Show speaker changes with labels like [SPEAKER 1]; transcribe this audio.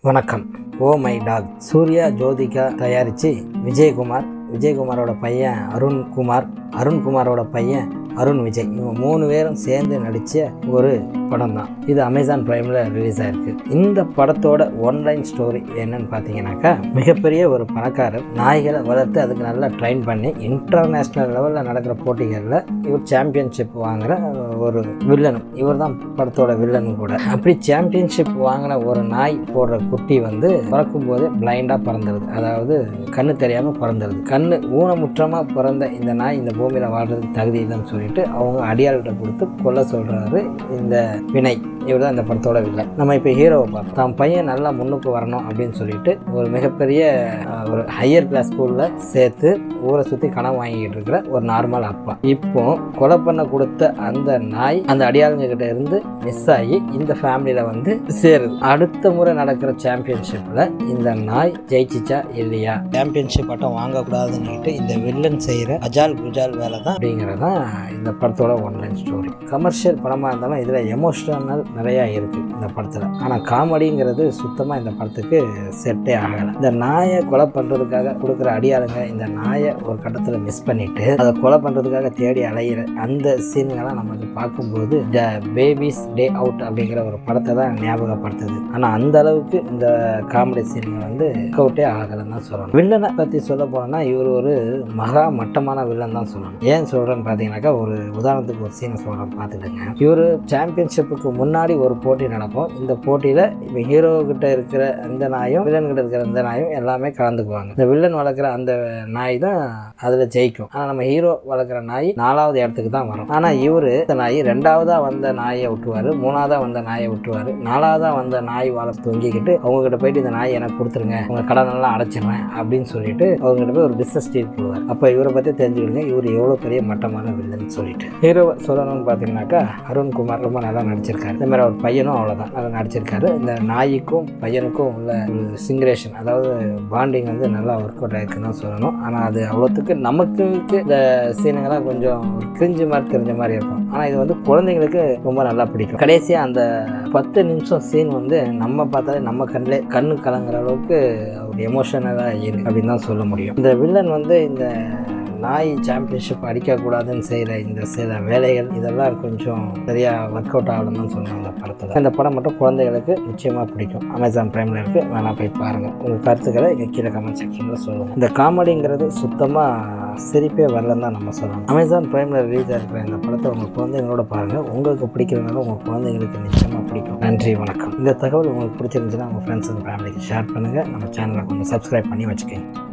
[SPEAKER 1] வணக்கம் oh my dog Suriya Jyothika தயாரித்து விஜயகுமார் விஜயகுமாரோட பையன் அருண்குமார் அருண்குமாரோட பையன் அருண் விஜய் இவங்க மூணு பேரும் சேர்ந்து நடித்த ஒரு படம் தான் இது அமேசான் ப்ரைமில் ரிலீஸ் ஆயிருக்கு இந்த படத்தோட ஒன்லைன் ஸ்டோரி என்னன்னு பார்த்தீங்கன்னாக்கா மிகப்பெரிய ஒரு பணக்காரர் நாய்களை வளர்த்து அதுக்கு நல்லா ட்ரைன் பண்ணி இன்டர்நேஷ்னல் லெவலில் நடக்கிற போட்டிகளில் இவர் சாம்பியன்ஷிப் வாங்குற ஒரு வில்லனும் இவர் தான் படத்தோட வில்லனும் கூட அப்படி சாம்பியன்ஷிப் வாங்கின ஒரு நாய் போடுற குட்டி வந்து பிறக்கும் போதே பிளைண்டாக பிறந்துருது அதாவது கண்ணு தெரியாமல் பிறந்துருது கண்ணு ஊனமுற்றமாக பிறந்த இந்த நாய் இந்த பூமியில் வாழ்றதுக்கு தகுதி இல்லைன்னு சொல்லிட்டு அவங்க அடியாள்கிட்ட கொடுத்து கொல்ல சொல்கிறாரு இந்த வினை இவர் தான் இந்த படத்தோட வில்லன் நம்ம இப்போ ஹீரோவை பார்த்தோம் தான் பையன் நல்லா முன்னுக்கு வரணும் அப்படின்னு சொல்லிட்டு ஒரு மிகப்பெரிய அஹ், ஒரு ஹையர் கிளாஸ் ஸ்கூலில் சேர்த்து ஊரை சுற்றி கனவு வாங்கிட்டு இருக்கிற ஒரு நார்மல் அப்பா இப்போ கொலை பண்ண கொடுத்த அந்த நாய் அந்த அடியாளுங்க கிட்ட இருந்து மிஸ் ஆகி இந்த ஃபேமிலியில் வந்து சேருது அடுத்த முறை நடக்கிற சாம்பியன்ஷிப்பில் இந்த நாய் ஜெயிச்சிச்சா இல்லையா சாம்பியன்ஷிப் பட்டம் வாங்கக்கூடாதுன்னுட்டு இந்த வில்லன் செய்கிற அஜால் குஜால் வேலை தான் அப்படிங்கிறது தான் இந்த படத்தோட ஒன்லைன் ஸ்டோரி கமர்ஷியல் படமாக இருந்தாலும் இதில் எமோஷனல் நிறையா இருக்குது இந்த படத்தில் ஆனால் காமெடிங்கிறது சுத்தமாக இந்த படத்துக்கு செட்டே ஆகலை இந்த நாயை கொலை பண்ணுறதுக்காக கொடுக்குற அடியாளுங்க இந்த நாயை ஒரு கட்டத்தில் மிஸ் பண்ணிட்டு அதை கொலை பண்ணுறதுக்காக தேடி அலையிற அந்த சீன்கள்லாம் நமக்கு பார்க்கும்போது த பேபிஸ் டே அவுட் அப்படிங்கிற ஒரு படத்தை தான் ஞாபகப்படுத்துது ஆனால் அந்த அளவுக்கு இந்த காமெடி சீன்கள் வந்து அவுட்டே ஆகலைன்னு தான் சொல்லணும் வில்லனை பற்றி சொல்ல போனோம்னா இவர் ஒரு மகா மட்டமான வில்லன் தான் சொல்லணும் ஏன் சொல்கிறேன்னு பார்த்தீங்கன்னாக்கா ஒரு உதாரணத்துக்கு ஒரு சீனை சொல்கிறேன் பார்த்துக்கோங்க இவர் சாம்பியன்ஷிப்புக்கு முன்னாடி ஒரு போட்டி நடக்கும் இந்த போட்டியில் இப்போ ஹீரோ கிட்ட இருக்கிற அந்த நாயும் வில்லன் கிட்ட இருக்கிற அந்த நாயும் எல்லாமே கலந்துக்குவாங்க இந்த வில்லன் வளர்க்குற அந்த நாய் தான் அதில் ஜெயிக்கும் ஆனால் நம்ம ஹீரோ வளர்க்குற நாய் நாலாவது இடத்துக்கு தான் வரும் ஆனால் இவர் இந்த நாய் ரெண்டாவதாக வந்த நாயை விட்டுருவார் மூணாவதாக வந்த நாயை விட்டுருவார் நாலாவதாக வந்த நாய் வாழ தொங்கிக்கிட்டு அவங்ககிட்ட போயிட்டு இந்த நாய் எனக்கு கொடுத்துருங்க உங்கள் கடனெல்லாம் அடைச்சிடுவேன் அப்படின்னு சொல்லிட்டு அவங்ககிட்ட போய் ஒரு பிஸ்னஸ் டீல் போடுவார் அப்போ இவரை பற்றி தெரிஞ்சுக்கிடுங்க இவர் எவ்வளோ பெரிய மட்டமான வில்லன் சொல்லிட்டு ஹீரோ சொல்லணும்னு பார்த்தீங்கன்னாக்கா அருண்குமார் ரொம்ப நல்லா நடிச்சிருக்காரு இந்த மாதிரி அவர் பையனும் அவ்வளோதான் நல்லா நடிச்சிருக்காரு இந்த நாய்க்கும் பையனுக்கும் உள்ள ஒரு சிங்கரேஷன் அதாவது பாண்டிங் வந்து நல்லா ஒர்க் அவுட் ஆயிருக்குன்னு தான் சொல்லணும் ஆனால் அது அவ்வளோத்துக்கு நமக்கு இந்த சீனுங்கெல்லாம் கொஞ்சம் கிரிஞ்சு மாதிரி தெரிஞ்ச மாதிரி இருக்கும் ஆனால் இது வந்து குழந்தைங்களுக்கு ரொம்ப நல்லா பிடிக்கும் கடைசியாக அந்த பத்து நிமிஷம் சீன் வந்து நம்ம பார்த்தாலே நம்ம கண்ணிலே கண்ணு கலங்குற அளவுக்கு ஒரு எமோஷனலாக இருக்கு அப்படின்னு தான் சொல்ல முடியும் இந்த வில்லன் வந்து இந்த நாய் சாம்பியன்ஷிப் அடிக்கக்கூடாதுன்னு செய்கிற இந்த சில வேலைகள் இதெல்லாம் கொஞ்சம் சரியாக ஒர்க் அவுட் ஆகலன்னு தான் சொன்னாங்க இந்த படத்தில் இந்த படம் மட்டும் குழந்தைகளுக்கு நிச்சயமாக பிடிக்கும் அமேசான் ப்ரைமில் இருக்குது வேணா போய் பாருங்கள் உங்கள் கருத்துக்களை இங்கே கீழே கமெண்ட் செக்ஷனில் சொல்லுங்கள் இந்த காமெடிங்கிறது சுத்தமாக சிரிப்பே வரலன்னு தான் நம்ம சொல்லணும் அமேசான் ப்ரைமில் ரிலீஸ் இருக்கிற இந்த படத்தை உங்கள் குழந்தைங்களோட பாருங்கள் உங்களுக்கு பிடிக்கிறதுனால உங்கள் குழந்தைங்களுக்கு நிச்சயமாக பிடிக்கும் நன்றி வணக்கம் இந்த தகவல் உங்களுக்கு பிடிச்சிருந்துச்சுன்னா உங்கள் ஃப்ரெண்ட்ஸ் அண்ட் ஃபேமிலிக்கு ஷேர் பண்ணுங்கள் நம்ம சேனலை கொஞ்சம் சப்ஸ்கிரைப் பண்ணி வச்சுக்கோங்க